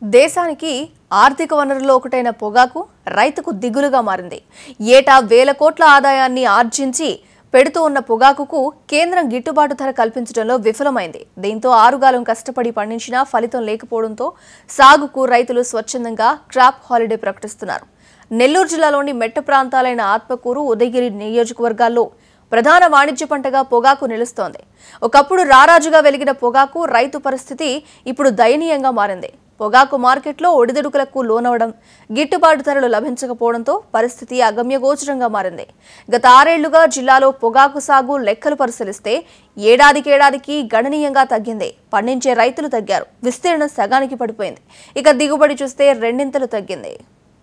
దేశానికి ఆర్థిక వనరుల్లో ఒకటైన పొగాకు రైతుకు దిగులుగా మారింది ఏటా వేల కోట్ల ఆదాయాన్ని ఆర్జించి పెడుతూ ఉన్న పొగాకుకు కేంద్రం గిట్టుబాటు ధర కల్పించడంలో విఫలమైంది దీంతో ఆరుగాలం కష్టపడి పండించినా ఫలితం లేకపోవడంతో సాగుకు రైతులు స్వచ్ఛందంగా క్రాప్ హాలిడే ప్రకటిస్తున్నారు నెల్లూరు జిల్లాలోని మెట్ట ప్రాంతాలైన ఆత్మకూరు ఉదయగిరి నియోజకవర్గాల్లో ప్రధాన వాణిజ్య పంటగా పొగాకు నిలుస్తోంది ఒకప్పుడు రారాజుగా వెలిగిన పొగాకు రైతు పరిస్థితి ఇప్పుడు దయనీయంగా మారింది పొగాకు మార్కెట్లో ఒడిదుడుకులకు లోనవడం గిట్టుబాటు ధరలు లభించకపోవడంతో పరిస్థితి అగమ్యగోచరంగా మారింది గత ఆరేళ్లుగా జిల్లాలో పొగాకు సాగు లెక్కలు పరిశీలిస్తే ఏడాదికేడాదికి గణనీయంగా తగ్గింది పండించే రైతులు తగ్గారు విస్తీర్ణం సగానికి పడిపోయింది ఇక దిగుబడి చూస్తే రెండింతలు తగ్గింది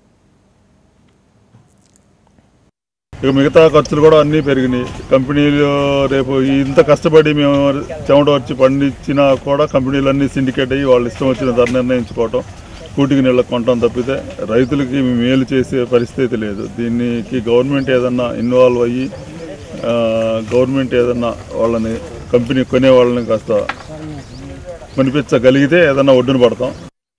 ఇక మిగతా ఖర్చులు కూడా అన్నీ పెరిగినాయి కంపెనీలు రేపు ఇంత కష్టపడి మేము చెమట వచ్చి పండించినా కూడా కంపెనీలు అన్నీ సిండికేట్ అయ్యి వాళ్ళు ఇష్టం వచ్చిన ధర నిర్ణయించుకోవటం కూటికి నీళ్ళ కొనటం తప్పితే రైతులకి మేలు చేసే పరిస్థితి లేదు దీనికి గవర్నమెంట్ ఏదన్నా ఇన్వాల్వ్ అయ్యి ఆ, గవర్నమెంట్ ఏదన్నా వాళ్ళని కంపెనీ కొనే వాళ్ళని కాస్త కొనిపించగలిగితే ఏదన్నా ఒడ్డున పడతాం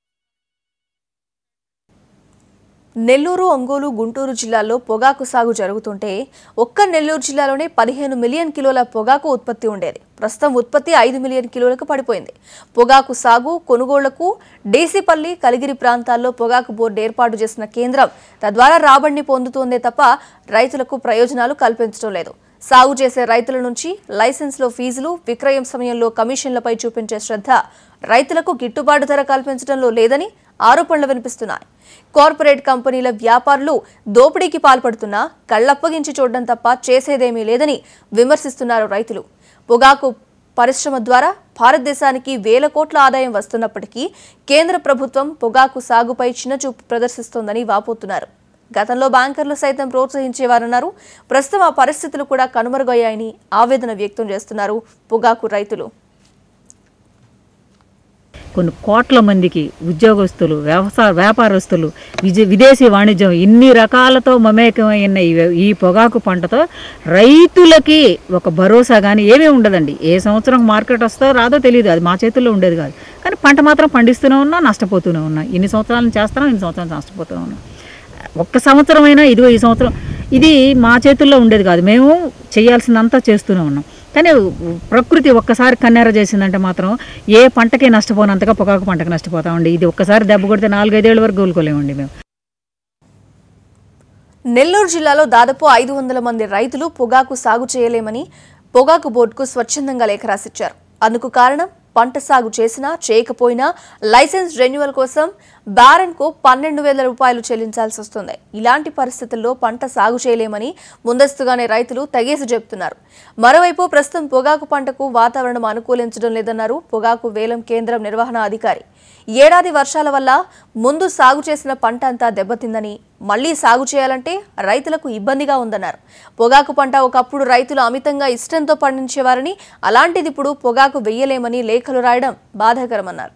నెల్లూరు ఒంగోలు గుంటూరు జిల్లాల్లో పొగాకు సాగు జరుగుతుంటే ఒక్క నెల్లూరు జిల్లాలోనే పదిహేను మిలియన్ కిలోల పొగాకు ఉత్పత్తి ఉండేది ప్రస్తుతం ఉత్పత్తి ఐదు మిలియన్ కిలోలకు పడిపోయింది పొగాకు సాగు కొనుగోళ్లకు డీసీపల్లి కలిగిరి ప్రాంతాల్లో పొగాకు బోర్డు ఏర్పాటు చేసిన కేంద్రం తద్వారా రాబడిని పొందుతోందే తప్ప రైతులకు ప్రయోజనాలు కల్పించడం లేదు సాగు చేసే రైతుల నుంచి లైసెన్స్లో ఫీజులు విక్రయం సమయంలో కమిషన్లపై చూపించే శ్రద్ధ రైతులకు గిట్టుబాటు ధర కల్పించడంలో లేదని ఆరోపణలు వినిపిస్తున్నాయి కార్పొరేట్ కంపెనీల వ్యాపారులు దోపిడీకి పాల్పడుతున్నా కళ్లప్పగించి చూడడం తప్ప చేసేదేమీ లేదని విమర్శిస్తున్నారు రైతులు పొగాకు పరిశ్రమ ద్వారా భారతదేశానికి వేల కోట్ల ఆదాయం వస్తున్నప్పటికీ కేంద్ర ప్రభుత్వం పొగాకు సాగుపై చిన్నచూపు ప్రదర్శిస్తోందని వాపోతున్నారు గతంలో బ్యాంకర్లు సైతం ప్రోత్సహించేవారన్నారు ప్రస్తుతం ఆ పరిస్థితులు కూడా కనుమరుగయ్యాయని ఆవేదన వ్యక్తం చేస్తున్నారు పొగాకు రైతులు కొన్ని కోట్ల మందికి ఉద్యోగస్తులు వ్యవసాయ వ్యాపారస్తులు విజ విదేశీ వాణిజ్యం ఇన్ని రకాలతో మమేకమైన ఈ వ్య- ఈ పొగాకు పంటతో రైతులకి ఒక భరోసా కానీ ఏమీ ఉండదండి ఏ సంవత్సరం మార్కెట్ వస్తో రాదో తెలియదు అది మా చేతుల్లో ఉండేది కాదు కానీ పంట మాత్రం పండిస్తూనే ఉన్నా నష్టపోతూనే ఉన్నా ఇన్ని సంవత్సరాలు చేస్తున్నాం ఇన్ని సంవత్సరాలు నష్టపోతూనే ఉన్నాం ఒక్క సంవత్సరం అయినా ఇదిగో ఈ సంవత్సరం ఇది మా చేతుల్లో ఉండేది కాదు మేము చేయాల్సిందంతా చేస్తూనే ఉన్నాం కానీ ప్రకృతి ఒక్కసారి కన్నెర చేసిందంటే మాత్రం ఏ పంటకి నష్టపోనంతగా పొగాకు పంటకి నష్టపోతామండి ఇది ఒక్కసారి దెబ్బ కొడితే నాలుగైదేళ్ళ వరకు కోలుకోలేమండి మేము నెల్లూరు జిల్లాలో దాదాపు ఐదు వందల మంది రైతులు పొగాకు సాగు చేయలేమని పొగాకు బోర్డుకు స్వచ్ఛందంగా లేఖ రాసిచ్చారు అందుకు కారణం పంట సాగు చేసినా చేయకపోయినా లైసెన్స్ రెన్యువల్ కోసం బ్యారన్కు పన్నెండు వేల రూపాయలు చెల్లించాల్సి వస్తుంది ఇలాంటి పరిస్థితుల్లో పంట సాగు చేయలేమని ముందస్తుగానే రైతులు తెగేసి చెబుతున్నారు మరోవైపు ప్రస్తుతం పొగాకు పంటకు వాతావరణం అనుకూలించడం లేదన్నారు పొగాకు వేలం కేంద్రం నిర్వహణ అధికారి ఏడాది వర్షాల వల్ల ముందు సాగు చేసిన పంట అంతా దెబ్బతిందని మళ్లీ సాగు చేయాలంటే రైతులకు ఇబ్బందిగా ఉందన్నారు పొగాకు పంట ఒకప్పుడు రైతులు అమితంగా ఇష్టంతో పండించేవారని అలాంటిది ఇప్పుడు పొగాకు వెయ్యలేమని లేఖలు రాయడం బాధాకరమన్నారు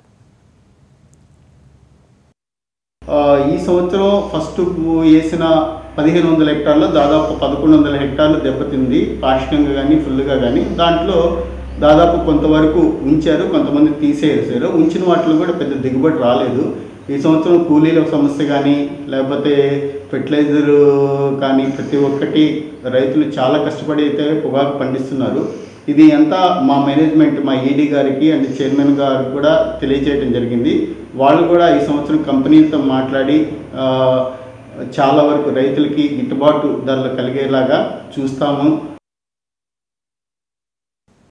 ఆ, ఈ సంవత్సరం ఫస్ట్ వేసిన పదిహేను వందల హెక్టార్లో దాదాపు పదకొండు వందల హెక్టార్లు దెబ్బతింది పాక్షికంగా కానీ ఫుల్గా కానీ దాంట్లో దాదాపు కొంతవరకు ఉంచారు కొంతమంది తీసేసారు ఉంచిన వాటిలో కూడా పెద్ద దిగుబడి రాలేదు ఈ సంవత్సరం కూలీల సమస్య కానీ లేకపోతే ఫెర్టిలైజర్ కానీ ప్రతి ఒక్కటి రైతులు చాలా కష్టపడి అయితే పొగాకు పండిస్తున్నారు ఇది అంతా మా మేనేజ్మెంట్ మా ఈడీ గారికి అండ్ చైర్మన్ గారికి కూడా తెలియజేయడం జరిగింది వాళ్ళు కూడా ఈ సంవత్సరం కంపెనీలతో మాట్లాడి ఆ, చాలా వరకు రైతులకి గిట్టుబాటు ధరలు కలిగేలాగా చూస్తాము